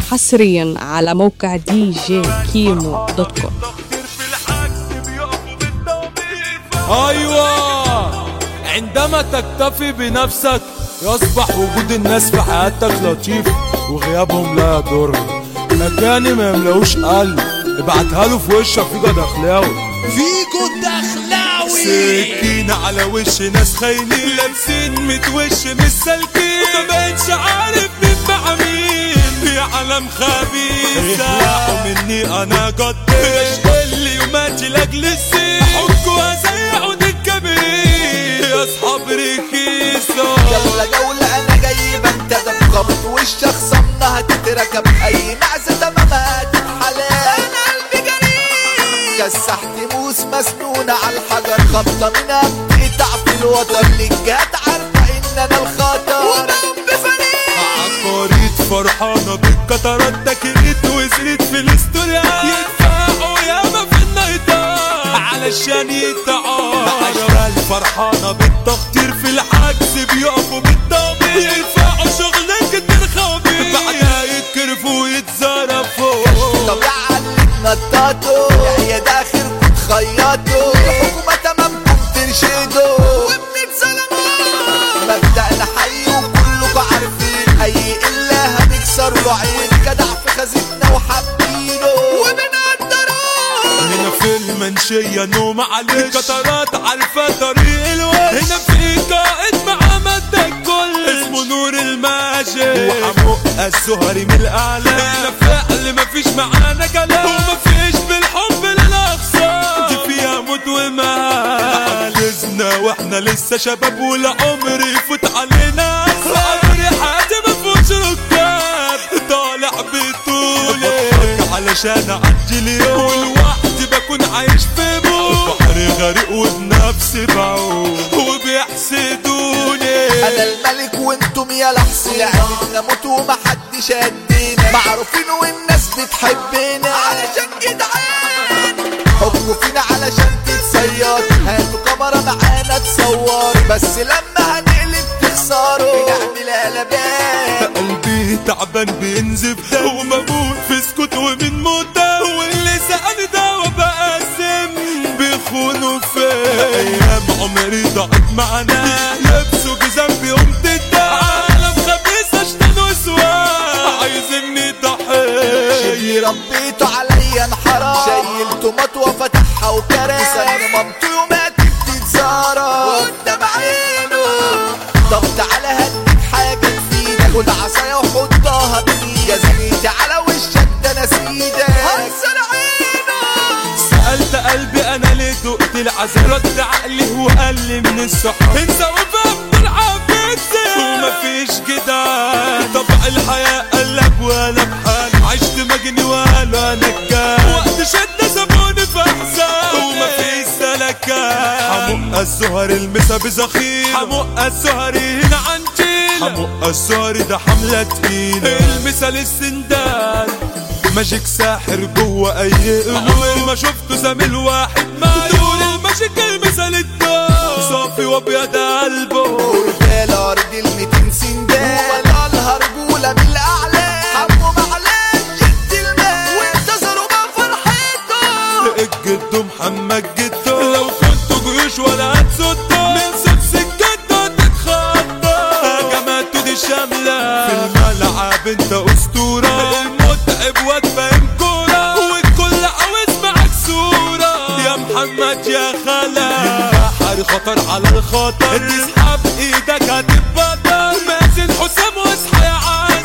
حصريا على موقع دي جي كيمو دوت كوم ايوه عندما تكتفي بنفسك يصبح وجود الناس في حياتك لطيف وغيابهم لا يضر مكاني ما يملوش قلب ابعتها له في وشك فيجا دخلاوي فيجو الدخلاوي سكينة على وش ناس خاينين لابسين متوش مش سالكين ما بقتش عارف مين مع مين يا عالم خبيثة اخلعوا مني انا قديش اللي يوماتي لاجل السين حكوا زي عود الكبير يا اصحاب ركيصة يلا جولة انا جاي بنتدب خبط وشك صمنا هتتركب اي نعزة تمامها هتتحلال انا قلبي جريء كسحت موس مسنونة على الحجر خبطة منها بتقطع في الوتر للجهات عارفة ان انا الخطر وبقوم بفريق عقاريت فرحانة بالقطرات تكريت وزريت في الاستوريات يدفعوا ياما في النايتات علشان يتعارف عشرة فرحانة بالتخطير في العكس بيقفوا بالضمير يدفعوا شغل كتير خبيث بعدها يتكرفوا ويتزرفوا طبيعة اللي تنططوا هي ده اخركم تخيطوا الحكومة تمامكم ترشدوا وبنتظلموا مبدأنا حي وكلكم عارفين اي الا هنكسر له عين جدع في خزينة وحابينه وبنقدروه هنا في المنشية نوم عليك قطرات عارفة طريق الوش هنا في قائد مع مدى الكل اسمه نور الماجد وحمق الزهري من الأعلى هنا فعل مفيش معانا كلام ومفيش بالحب للأقصى دي فيها موت ومال حجزنا واحنا لسه شباب والعمر يفوت علينا عمري حياتي مفوش ركاب طالع بطولي علشان اعدي اليوم والوقت بكون عايش في موت بحر غريق وبنفسي بعوم وبيحسدوني انا الملك وانتم يا لحسين لعبتنا موت ومحدش قدنا معروفين والناس بتحبنا علشان جدعان حبوا فينا علشان تتصير هاتوا كاميرا معانا تصور بس لما هنقلب تخسروا بنعمل قلبان قلبي تعبان بينزف ده وبموت في سكوت ومن موتة واللي سألني ده وبقسم بيخونوا فيا ايام عمري ضاعت معانا لبسوا بذنبي قمت الدم عالم خبيث اشتن وسواق عايزني ضحية شبي ربيته عليا انحرام شيلته مطوة فتحها وكرام وسن مامته يوماتي بتتزارى قدام عينه ضغط على هديك حاجة تفيدك خد عصايا وحطها بايدك يا زميلتي على وشك ده انا سيدك هنسر عينه سألت قلبي انا ليه دقت العذاب رد عقلي وقال لي من الصحاب انسى وفهم العافية ومفيش جدعان طبع الحياة قلب وانا بحال عشت مجني ولا نكال وقت شدة سابوني في احزان ومفيش سلكان حمق الزهر المسا بزخير حمق الزهري هنا عندي حمق الزهري ده حملة تقيلة المثال السندان ماجيك ساحر جوه اي قلوب ما شفته زميل واحد ما يقول الماجيك المثال الدار صافي وابيض قلبه رجال ارض الميتين سندان وطالها رجولة بالاعلى حمو معلش جد المال وانتصروا بقى فرحته الجد محمد جدو لو كنتوا جيوش ولا هتسدوا من سبس الجد تتخطى هجماته دي شاملة في الملعب انت اسطورة المتعب واد فاهم كورة والكل عاوز معاك صورة يا محمد يا خلا بحر خطر على الخطر تسحب ايدك هتتبطل مازن حسام واصحى يا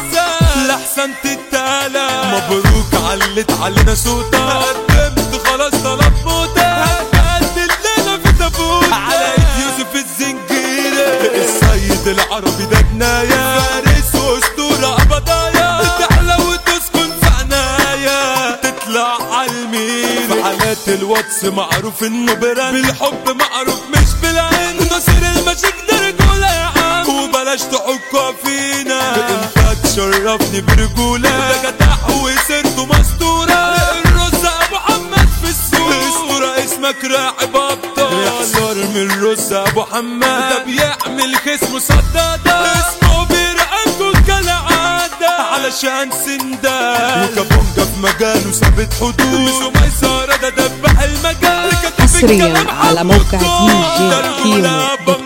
عسل لحسن تتالى مبروك علت علينا صوتك قدمت خلاص طلب موتك هتقد الليلة في تابوت على ايد يوسف الزنجيرة السيد العربي ده جناية فارس واسطورة ابضايا تحلى وتسكن في عنايا تطلع عالمين في حالات الواتس معروف انه براند بالحب معروف مش بالعين نصير المشيك ده رجولة يا عم وبلاش تحكوا فينا انت تشرفني برجولة ده جدع وسيرته مستورة الرز ابو حماد في السوق اسطورة اسمك راعب ابطال يحصر من الرز ابو حماد ده بيعمل خصم صدادة اسمه بيرقبكوا كالعادة على علشان سندال وكابونجا في مجاله ثابت حدود ميسو ميسارة ده دبح المجال كتب حصرياً الكلام على موقع عالموتور. DJ ده رجولة كيمو دوت